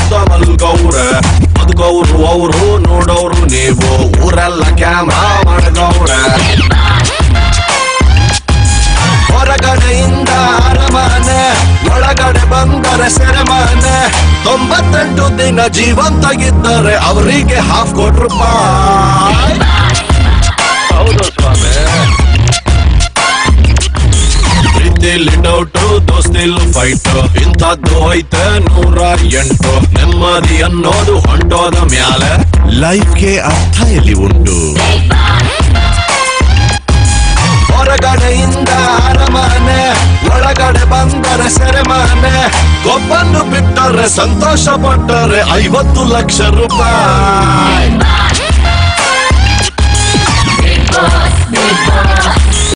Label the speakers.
Speaker 1: ಸುತ್ತ ಮಲ್ಗವ್ರೆ ಬದುಕವ್ರು ಅವರು ನೋಡೋರು ನೀವು ಊರೆಲ್ಲ ಕ್ಯಾಮ್ರಾ ಮಾಡ್ಗವ್ರೆ ಹೊರಗಡೆಯಿಂದ ಅರಮನೆ ಒಳಗಡೆ ಬಂದರೆ ಸೆರೆಮನೆ ತೊಂಬತ್ತೆಂಟು ದಿನ ಜೀವಂತಾಗಿದ್ದರೆ ಅವರಿಗೆ ಹಾಫ್ ಕೋಟಿ ರೂಪಾಯಿ ಹೌದು ಸ್ವಾಮಿ ಪ್ರೀತಿಲಿ ಡೌಟು ದೋಸ್ತಿಲ್ ಫೈಟ್ ಇಂಥದ್ದು ಐತೆ ನೂರ ಎಂಟು ನೆಮ್ಮದಿ ಅನ್ನೋದು ಹೊಂಟೋದ ಮ್ಯಾಲೆ ಲೈಫ್ಗೆ ಅರ್ಥ ಎಲ್ಲಿ ಉಂಟು ಹೊರಗಡೆಯಿಂದ ಅರಮನೆ ಒಳಗಡೆ ಬಂದರೆ ಸೆರೆಮನೆ ಕೊಬ್ಬನ್ನು ಬಿಟ್ಟರೆ ಸಂತೋಷ ಪಟ್ಟರೆ ಐವತ್ತು ಲಕ್ಷ ರೂಪಾಯಿ